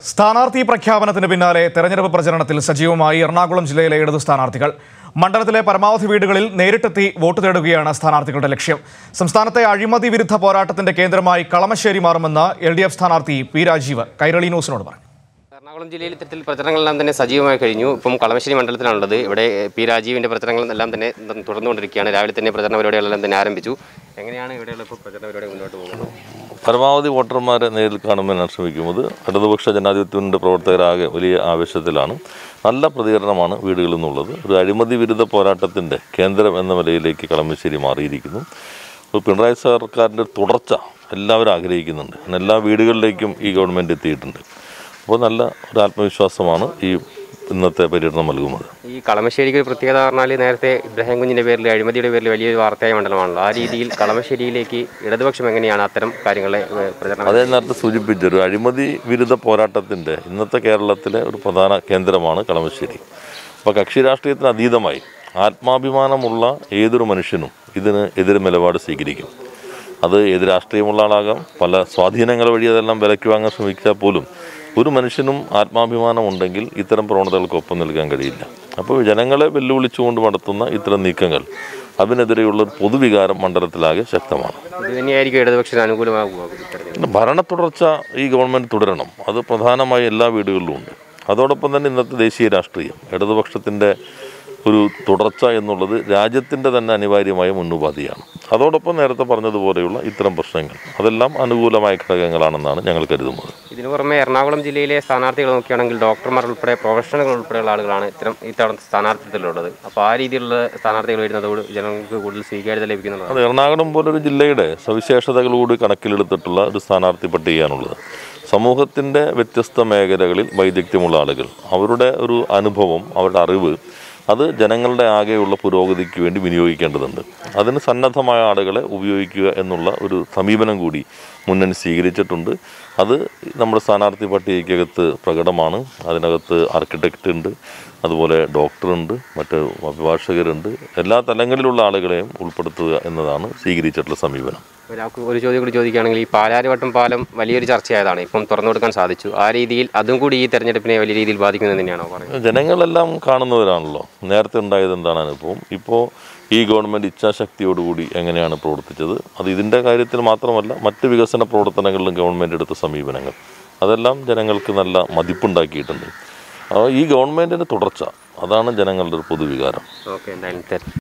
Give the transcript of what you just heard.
സ്ഥാനാർത്ഥി പ്രഖ്യാപനത്തിന് പിന്നാലെ തെരഞ്ഞെടുപ്പ് പ്രചരണത്തിൽ സജീവമായി എറണാകുളം ജില്ലയിലെ ഇടതു സ്ഥാനാർത്ഥികൾ മണ്ഡലത്തിലെ പരമാവധി വീടുകളിൽ നേരിട്ടെത്തി വോട്ട് തേടുകയാണ് സ്ഥാനാർത്ഥികളുടെ ലക്ഷ്യം സംസ്ഥാനത്തെ അഴിമതി വിരുദ്ധ പോരാട്ടത്തിന്റെ കേന്ദ്രമായി കളമശ്ശേരി മാറുമെന്ന് എൽ ഡി എഫ് സ്ഥാനാർത്ഥി പി രാജീവ് കൈരളി ന്യൂസിനോട് പറഞ്ഞു എറണാകുളം ജില്ലയിൽ ഇത്തരത്തിൽ പ്രചരണങ്ങളെല്ലാം തന്നെ സജീവമായി കഴിഞ്ഞു ഇപ്പം കളമശ്ശേരി മണ്ഡലത്തിലാണുള്ളത് ഇവിടെ എ, പി രാജീവിന്റെ പ്രചരണങ്ങളെല്ലാം തന്നെ ത- തുടർന്നുകൊണ്ടിരിക്കുകയാണ് രാവിലെ തന്നെ പ്രചരണ പരിപാടികളെല്ലാം തന്നെ ആരംഭിച്ചു എങ്ങനെയാണ് ഇവിടെയുള്ള ഇപ്പോൾ പ്രചരണ പരിപാടി മുന്നോട്ട് പോകുന്നത് പരമാവധി വോട്ടർമാരെ നേരിൽ കാണുവാനാണ് ശ്രമിക്കുന്നത് ഇടതുപക്ഷ ജനാധിപത്യത്തിൻ്റെ പ്രവർത്തകരാകെ വലിയ ആവേശത്തിലാണ് നല്ല പ്രതികരണമാണ് വീടുകളിൽ നിന്നുള്ളത് ഒരു അഴിമതി വിരുദ്ധ പോരാട്ടത്തിൻ്റെ കേന്ദ്രം എന്ന നിലയിലേക്ക് കളമശ്ശേരി മാറിയിരിക്കുന്നു ഒരു പിണറായി സർക്കാരിൻ്റെ തുടർച്ച എല്ലാവരും ആഗ്രഹിക്കുന്നുണ്ട് കാരണം എല്ലാ വീടുകളിലേക്കും ഈ ഗവൺമെൻറ് എത്തിയിട്ടുണ്ട് അപ്പോൾ നല്ല ഒരു ആത്മവിശ്വാസമാണ് ഈ ഇന്നത്തെ പര്യടനം നൽകുന്നത് ഈ കളമശ്ശേരിക്ക് ഒരു പ്രത്യേകത പറഞ്ഞാൽ നേരത്തെ ഇബ്രാഹിം കുഞ്ഞിന്റെ പേരിൽ അഴിമതിയുടെ പേരിൽ വലിയൊരു വാർത്തയായ മണ്ഡലമാണല്ലോ ആ രീതിയിൽ കളമശ്ശേരിയിലേക്ക് ഇടതുപക്ഷം എങ്ങനെയാണ് അത്തരം കാര്യങ്ങളെ ഏ, പ്രചരണം അതേ നേരത്തെ സൂചിപ്പിച്ച ഒരു അഴിമതി വിരുദ്ധ പോരാട്ടത്തിൻ്റെ ഇന്നത്തെ കേരളത്തിലെ ഒരു പ്രധാന കേന്ദ്രമാണ് കളമശ്ശേരി അപ്പോൾ കക്ഷി രാഷ്ട്രീയത്തിന് അതീതമായി ആത്മാഭിമാനമുള്ള ഏതൊരു മനുഷ്യനും ഇതിന് എതിരെ നിലപാട് സ്വീകരിക്കും അത് ഏത് രാഷ്ട്രീയമുള്ള ആളാകാം പല സ്വാധീനങ്ങൾ വഴി അതെല്ലാം വിലയ്ക്ക് വാങ്ങാൻ ശ്രമിച്ചാൽ പോലും ഒരു മനുഷ്യനും ആത്മാഭിമാനം ഉണ്ടെങ്കിൽ ഇത്തരം പ്രവണതകൾക്ക് ഒപ്പം നിൽക്കാൻ കഴിയില്ല അപ്പോൾ ജനങ്ങളെ വെല്ലുവിളിച്ചുകൊണ്ട് നടത്തുന്ന ഇത്തരം നീക്കങ്ങൾ അതിനെതിരെയുള്ള ഒരു പൊതുവികാരം മണ്ഡലത്തിലാകെ ശക്തമാണ് ഇത് തന്നെയായിരിക്കും ഇടതുപക്ഷത്തിന് അനുകൂലമാകുക ഇത്തരത്തിൽ പിന്നെ ഭരണ തുടർച്ച ഈ ഗവൺമെൻറ് തുടരണം അത് പ്രധാനമായി എല്ലാ വീടുകളിലും ഉണ്ട് അതോടൊപ്പം തന്നെ ഇന്നത്തെ ദേശീയ രാഷ്ട്രീയം ഇടതുപക്ഷത്തിൻ്റെ ഒരു തുടർച്ച എന്നുള്ളത് രാജ്യത്തിൻ്റെ തന്നെ അനിവാര്യമായ മുന്നുപാധിയാണ് അതോടൊപ്പം നേരത്തെ പറഞ്ഞതുപോലെയുള്ള ഇത്തരം പ്രശ്നങ്ങൾ അതെല്ലാം അനുകൂലമായ ഘടകങ്ങളാണെന്നാണ് ഞങ്ങൾ കരുതുന്നത് ഇതിനു പുറമെ എറണാകുളം ജില്ലയിലെ സ്ഥാനാർത്ഥികൾ നോക്കുകയാണെങ്കിൽ ഡോക്ടർമാർ ഉൾപ്പെടെ പ്രൊഫഷണലുകൾ ഉൾപ്പെടെയുള്ള ആളുകളാണ് ഇത്തരം ഇത്തവണ സ്ഥാനാർത്ഥിത്വത്തിലുള്ളത് അപ്പോൾ ആ രീതിയിലുള്ള സ്ഥാനാർത്ഥികൾ വരുന്നതോട് ജനങ്ങൾക്ക് കൂടുതൽ സ്വീകാര്യത ലഭിക്കുന്നുള്ളതാണ് അത് എറണാകുളം പോലൊരു ജില്ലയുടെ സവിശേഷതകൾ കൂടി കണക്കിലെടുത്തിട്ടുള്ള ഒരു സ്ഥാനാർത്ഥി പട്ടികയാണുള്ളത് സമൂഹത്തിൻ്റെ വ്യത്യസ്ത മേഖലകളിൽ വൈദഗ്ധ്യമുള്ള ആളുകൾ അവരുടെ ഒരു അനുഭവം അവരുടെ അറിവ് അത് ജനങ്ങളുടെ ആകെയുള്ള പുരോഗതിക്ക് വേണ്ടി വിനിയോഗിക്കേണ്ടതുണ്ട് അതിന് സന്നദ്ധമായ ആളുകളെ ഉപയോഗിക്കുക എന്നുള്ള ഒരു സമീപനം കൂടി മുന്നണി സ്വീകരിച്ചിട്ടുണ്ട് അത് നമ്മുടെ സ്ഥാനാർത്ഥി പട്ടികയ്ക്കകത്ത് പ്രകടമാണ് അതിനകത്ത് ആർക്കിടെക്റ്റ് ഉണ്ട് അതുപോലെ ഡോക്ടറുണ്ട് മറ്റ് അഭിഭാഷകരുണ്ട് എല്ലാ തലങ്ങളിലുള്ള ആളുകളെയും ഉൾപ്പെടുത്തുക എന്നതാണ് സ്വീകരിച്ചിട്ടുള്ള സമീപനം ഒരാൾക്ക് ഒരു ചോദ്യം കൂടി ചോദിക്കുകയാണെങ്കിൽ ഈ പാലാരിവട്ടം പാലം വലിയൊരു ചർച്ചയായതാണ് ഇപ്പം തുറന്നു കൊടുക്കാൻ സാധിച്ചു ആ രീതിയിൽ അതും കൂടി ഈ തെരഞ്ഞെടുപ്പിനെ വലിയ രീതിയിൽ ബാധിക്കുന്നത് തന്നെയാണോ പറയുന്നത് ജനങ്ങളെല്ലാം കാണുന്നവരാണല്ലോ നേരത്തെ ഉണ്ടായത് എന്താണ് അനുഭവം ഇപ്പോൾ ഈ ഗവൺമെൻറ് ഇച്ഛാശക്തിയോടുകൂടി എങ്ങനെയാണ് പ്രവർത്തിച്ചത് അത് ഇതിൻ്റെ കാര്യത്തിൽ മാത്രമല്ല മറ്റ് വികസന പ്രവർത്തനങ്ങളിലും ഗവൺമെൻറ് എടുത്ത സമീപനങ്ങൾ അതെല്ലാം ജനങ്ങൾക്ക് നല്ല മതിപ്പുണ്ടാക്കിയിട്ടുണ്ട് അപ്പോൾ ഈ ഗവൺമെൻറ്റിൻ്റെ തുടർച്ച അതാണ് ജനങ്ങളുടെ ഒരു പൊതുവികാരം ഓക്കെ എന്തായാലും തെറ്റ്